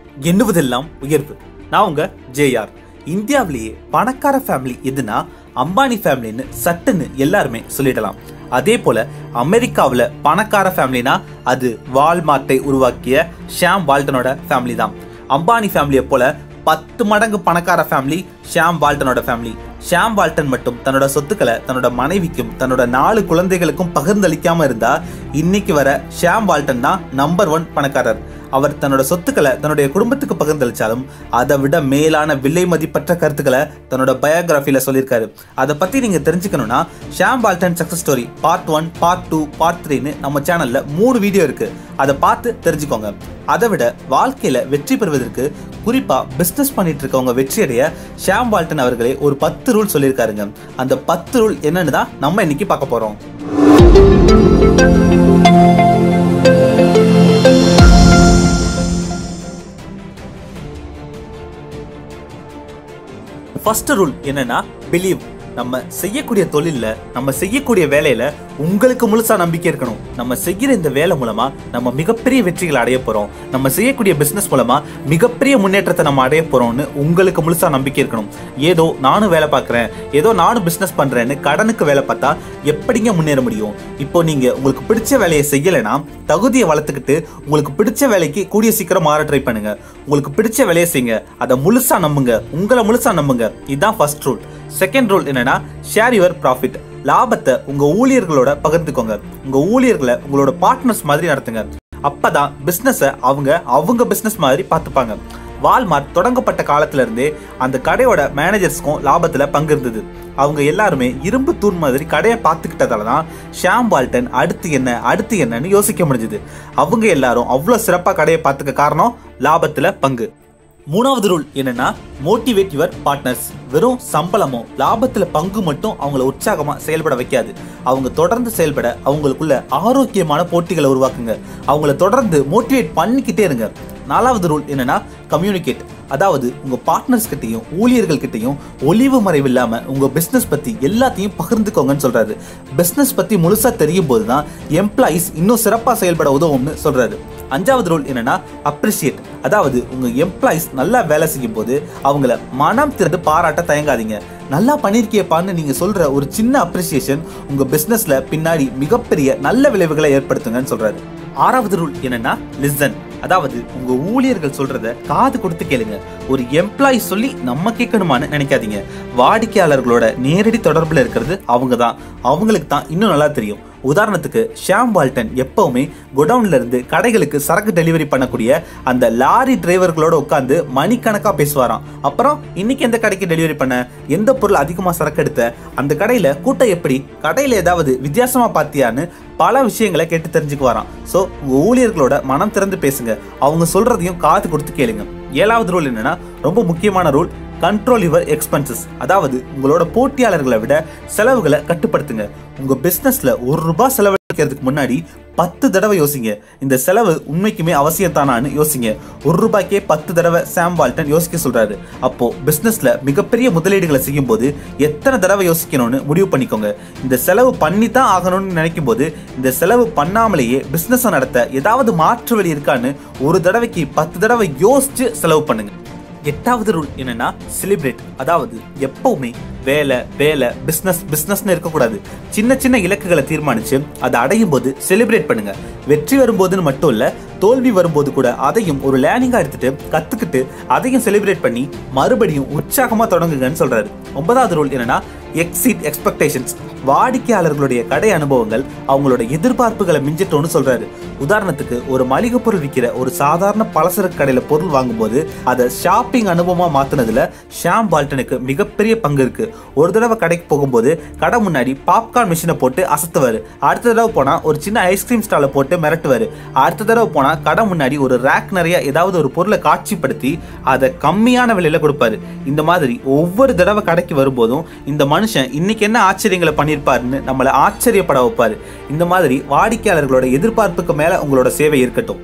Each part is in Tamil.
எண்ணுவதெல்லாம் உயர்வு நான் உங்க ஜேஆர் இந்தியாவிலேயே பணக்கார ஃபேமிலி எதுனா அம்பானி ஃபேமிலின்னு சட்டுன்னு எல்லாருமே சொல்லிடலாம் அதே போல அமெரிக்காவில் பணக்கார ஃபேமிலினா அது வால்மார்ட்டை உருவாக்கிய ஷாம் வால்டனோட ஃபேமிலி தான் அம்பானி ஃபேமிலியை போல பத்து மடங்கு பணக்கார ஃபேமிலி ஷாம் வால்டனோட ஃபேமிலி ஷாம் வால்டன் மட்டும் தன்னோட சொத்துக்களை தன்னோட மனைவிக்கும் தன்னோட நாலு குழந்தைகளுக்கும் பகிர்ந்தளிக்காம இருந்தா இன்னைக்கு வர ஷாம் வால்டன் தான் நம்பர் ஒன் பணக்காரர் அவர் தன்னோட சொத்துக்களை தன்னுடைய குடும்பத்துக்கு பகிர்ந்தளிச்சாலும் அதை விட மேலான விலை மதிப்பற்ற கருத்துக்களை தன்னோட பயோகிராஃபில சொல்லியிருக்காரு அதை பத்தி நீங்க தெரிஞ்சுக்கணும்னா Sam Walton success story part one part two part த்ரீன்னு நம்ம சேனல்ல மூணு வீடியோ இருக்கு அதை பார்த்து தெரிஞ்சுக்கோங்க அதை விட வாழ்க்கையில வெற்றி பெறுவதற்கு குறிப்பா பிசினஸ் பண்ணிட்டு இருக்கவங்க வெற்றியடைய ஷாம் பால்டன் அவர்களே ஒரு பத்து ரூல் சொல்லியிருக்காருங்க அந்த பத்து ரூல் என்னன்னு தான் நம்ம இன்னைக்கு பார்க்க போறோம் ஃபர்ஸ்ட் ரூல் என்னன்னா பிலீவ் நம்ம செய்யக்கூடிய தொழில்ல நம்ம செய்யக்கூடிய வேலையில உங்களுக்கு முழுசா நம்பிக்கை இருக்கணும் நம்ம செய்யற இந்த வேலை மூலமா நம்ம மிகப்பெரிய வெற்றிகளை அடைய போறோம் நம்ம செய்யக்கூடிய பிசினஸ் மூலமா மிகப்பெரிய முன்னேற்றத்தை நம்ம அடைய போறோம்னு உங்களுக்கு முழுசா நம்பிக்கை இருக்கணும் ஏதோ நானும் வேலை பார்க்கறேன் ஏதோ நானும் பிசினஸ் பண்றேன்னு கடனுக்கு வேலை பார்த்தா எப்படிங்க முன்னேற முடியும் இப்போ நீங்க உங்களுக்கு பிடிச்ச வேலையை செய்யலைன்னா தகுதியை வளர்த்துக்கிட்டு உங்களுக்கு பிடிச்ச வேலைக்கு கூடிய சீக்கிரம் மாற ட்ரை பண்ணுங்க உங்களுக்கு பிடிச்ச வேலையை செய்யுங்க அதை முழுசா நம்புங்க உங்களை முழுசா நம்புங்க இதுதான் ஃபர்ஸ்ட் ரூல் செகண்ட் ரூல் என்னன்னா ஷேர் யுவர் ப்ராஃபிட் லாபத்தை உங்க ஊழியர்களோட பகிர்ந்துக்கோங்க உங்க ஊழியர்களை உங்களோட பார்ட்னர்ஸ் மாதிரி நடத்துங்க அப்பதான் பிசினஸ அவங்க அவங்க பிசினஸ் மாதிரி பார்த்துப்பாங்க வால்மார்ட் தொடங்கப்பட்ட காலத்துல இருந்தே அந்த கடையோட மேனேஜர்ஸ்க்கும் லாபத்துல பங்கு இருந்தது அவங்க எல்லாருமே இரும்பு தூண் மாதிரி கடையை பார்த்துக்கிட்டதால தான் ஷாம் வால்டன் அடுத்து என்ன அடுத்து என்னன்னு யோசிக்க முடிஞ்சது அவங்க எல்லாரும் அவ்வளோ சிறப்பாக கடையை பார்த்துக்க காரணம் லாபத்துல பங்கு மூணாவது ரூல் என்னன்னா மோட்டிவேட் யுவர் பார்ட்னர்ஸ் வெறும் சம்பளமோ லாபத்துல பங்கு மட்டும் அவங்கள உற்சாகமா செயல்பட வைக்காது அவங்க தொடர்ந்து செயல்பட அவங்களுக்குள்ள ஆரோக்கியமான போட்டிகளை உருவாக்குங்க அவங்கள தொடர்ந்து மோட்டிவேட் பண்ணிக்கிட்டே இருங்க நாலாவது ரூல் என்னன்னா கம்யூனிகேட் அதாவது உங்க பார்ட்னர்ஸ் கிட்டையும் ஊழியர்கள் கிட்டையும் ஒளிவு மறைவு இல்லாம உங்க பிசினஸ் பத்தி எல்லாத்தையும் பகிர்ந்துக்கோங்கன்னு சொல்றாரு பிசினஸ் பத்தி முழுசா தெரியும் போதுதான் எம்ப்ளாயிஸ் இன்னும் சிறப்பா செயல்பட உதவும்னு சொல்றாரு அஞ்சாவது ரூல் என்னன்னா அப்ரிஷியேட் அதாவது உங்க எம்ப்ளாயிஸ் நல்லா வேலை செய்யும் போது அவங்கள மனம் திறந்து பாராட்ட தயங்காதீங்க நல்லா பண்ணிருக்கியப்பான்னு நீங்க சொல்ற ஒரு சின்ன அப்ரிசியேஷன் உங்க பிசினஸ்ல பின்னாடி மிகப்பெரிய நல்ல விளைவுகளை ஏற்படுத்துங்கன்னு சொல்றாரு ஆறாவது ரூல் என்னன்னா லிசன் அதாவது உங்க ஊழியர்கள் சொல்றத காது கொடுத்து கேளுங்க ஒரு எம்ப்ளாயி சொல்லி நம்ம கேட்கணுமான்னு நினைக்காதீங்க வாடிக்கையாளர்களோட நேரடி தொடர்புல இருக்கிறது அவங்க தான் அவங்களுக்கு தான் இன்னும் நல்லா தெரியும் உதாரணத்துக்கு ஷாம் வால்டன் எப்பவுமே குடவுன்ல இருந்து கடைகளுக்கு சரக்கு டெலிவரி பண்ணக்கூடிய அந்த லாரி டிரைவர்களோட உட்காந்து மணிக்கணக்கா பேசுவாராம் அப்புறம் இன்னைக்கு எந்த கடைக்கு டெலிவரி பண்ண எந்த பொருள் அதிகமா சரக்கு எடுத்த அந்த கடையில கூட்டம் எப்படி கடையில ஏதாவது வித்தியாசமா பாத்தியான்னு பல விஷயங்களை கேட்டு தெரிஞ்சுக்குவாராம் ஸோ உங்க ஊழியர்களோட மனம் திறந்து பேசுங்க அவங்க சொல்றதையும் காது கொடுத்து கேளுங்க ஏழாவது ரூல் என்னன்னா ரொம்ப முக்கியமான ரூல் கண்ட்ரோல் யுவர் எக்ஸ்பென்சஸ் அதாவது உங்களோட போட்டியாளர்களை விட செலவுகளை கட்டுப்படுத்துங்க உங்க பிசினஸ்ல ஒரு ரூபாய் செலவழிக்கிறதுக்கு முன்னாடி பத்து தடவை யோசிங்க இந்த செலவு உண்மைக்குமே அவசியம் தானான்னு யோசிங்க ஒரு ரூபாய்க்கே பத்து தடவை சாம் வால்டன் யோசிக்க சொல்றாரு அப்போ பிசினஸ்ல மிகப்பெரிய முதலீடுகளை செய்யும் போது எத்தனை தடவை யோசிக்கணும்னு முடிவு பண்ணிக்கோங்க இந்த செலவு பண்ணி தான் ஆகணும்னு நினைக்கும் போது இந்த செலவு பண்ணாமலேயே பிசினஸ் நடத்த ஏதாவது மாற்று வழி இருக்கான்னு ஒரு தடவைக்கு பத்து தடவை யோசிச்சு செலவு பண்ணுங்க எட்டாவது ரூல் என்னன்னா செலிப்ரேட் அதாவது எப்பவுமே வேலை வேலை பிஸ்னஸ் பிஸ்னஸ்னு இருக்கக்கூடாது சின்ன சின்ன இலக்குகளை தீர்மானிச்சு அதை அடையும் போது செலிப்ரேட் பண்ணுங்க வெற்றி வரும்போதுன்னு மட்டும் இல்ல தோல்வி வரும்போது கூட அதையும் ஒரு லேர்னிங்கா எடுத்துட்டு கத்துக்கிட்டு அதையும் செலிப்ரேட் பண்ணி மறுபடியும் உற்சாகமா தொடங்குங்கன்னு சொல்றாரு ஒன்பதாவது ரூல் என்னன்னா எக்ஸிட் எக்ஸ்பெக்டேஷன்ஸ் வாடிக்கையாளர்களுடைய கடை அனுபவங்கள் அவங்களோட எதிர்பார்ப்புகளை மிஞ்சிட்டோன்னு சொல்றாரு உதாரணத்துக்கு ஒரு மளிகை பொருள் விற்கிற ஒரு சாதாரண பலசரக்கு கடையில பொருள் வாங்கும்போது அதை ஷாப்பிங் அனுபவமா மாத்துனதுல ஷாம் பால்டனுக்கு மிகப்பெரிய பங்கு இருக்கு ஒரு தடவை கடைக்கு போகும்போது கடை முன்னாடி பாப்கார்ன் மிஷினை போட்டு அசத்துவாரு அடுத்த தடவை போனா ஒரு சின்ன ஐஸ்கிரீம் ஸ்டாலை போட்டு மிரட்டுவாரு அடுத்த தடவை போனா கடை முன்னாடி ஒரு ரேக் நிறைய ஏதாவது ஒரு பொருளை காட்சிப்படுத்தி அதை கம்மியான விலையில கொடுப்பாரு இந்த மாதிரி ஒவ்வொரு தடவை கடைக்கு வரும்போதும் இந்த மனுஷன் இன்னைக்கு என்ன ஆச்சரியங்களை பண்ணியிருப்பாருன்னு நம்மளை ஆச்சரியப்பட வைப்பாரு இந்த மாதிரி வாடிக்கையாளர்களோட எதிர்பார்ப்புக்கு மேல உங்களோட சேவை இருக்கட்டும்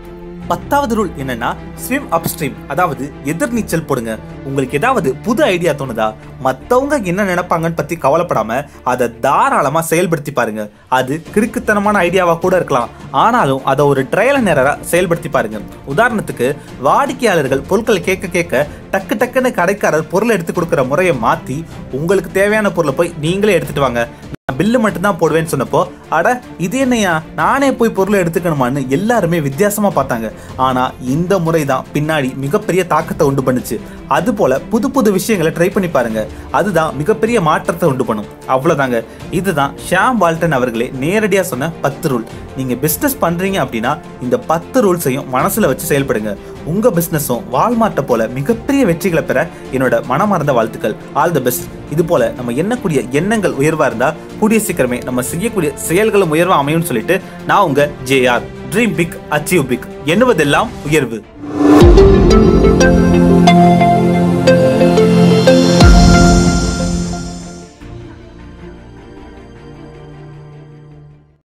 பத்தாவது ரூல் என்னன்னா ஸ்விம் அப்ஸ்ட்ரீம் அதாவது எதிர்நீச்சல் போடுங்க உங்களுக்கு ஏதாவது புது ஐடியா தோணுதா மத்தவங்க என்ன நினைப்பாங்கன்னு பத்தி கவலைப்படாம அதை தாராளமா செயல்படுத்தி பாருங்க அது கிறுக்குத்தனமான ஐடியாவா கூட இருக்கலாம் ஆனாலும் அதை ஒரு ட்ரையல் நேரா செயல்படுத்தி பாருங்க உதாரணத்துக்கு வாடிக்கையாளர்கள் பொருட்களை கேட்க கேட்க டக்கு டக்குன்னு கடைக்காரர் பொருள் எடுத்து கொடுக்குற முறையை மாத்தி உங்களுக்கு தேவையான பொருளை போய் நீங்களே எடுத்துட்டு வாங்க நான் பில்லு மட்டும்தான் போடுவேன்னு சொன்னப்போ அட இது என்னையா நானே போய் பொருளை எடுத்துக்கணுமான்னு எல்லாருமே வித்தியாசமா பார்த்தாங்க ஆனா இந்த முறை தான் பின்னாடி மிகப்பெரிய தாக்கத்தை உண்டு பண்ணுச்சு அது போல புது புது விஷயங்களை ட்ரை பண்ணி பாருங்க அதுதான் மிகப்பெரிய மாற்றத்தை உண்டு பண்ணும் அவ்வளவுதாங்க இதுதான் ஷாம் வால்டன் அவர்களே நேரடியா சொன்ன பத்து ரூல் நீங்க பிசினஸ் பண்றீங்க அப்படின்னா இந்த பத்து ரூல்ஸையும் மனசுல வச்சு செயல்படுங்க உங்க பிசினஸும் வால்மார்ட்டை போல மிகப்பெரிய வெற்றிகளை பெற என்னோட மனமார்ந்த வாழ்த்துக்கள் ஆல் தி பெஸ்ட் இது போல நம்ம எண்ணக்கூடிய எண்ணங்கள் உயர்வா இருந்தா கூடிய சீக்கிரமே நம்ம செய்யக்கூடிய செயல்களும் உயர்வா அமையும்னு சொல்லிட்டு நான் உங்க JR dream big achieve big எண்ணுவதெல்லாம் உயர்வு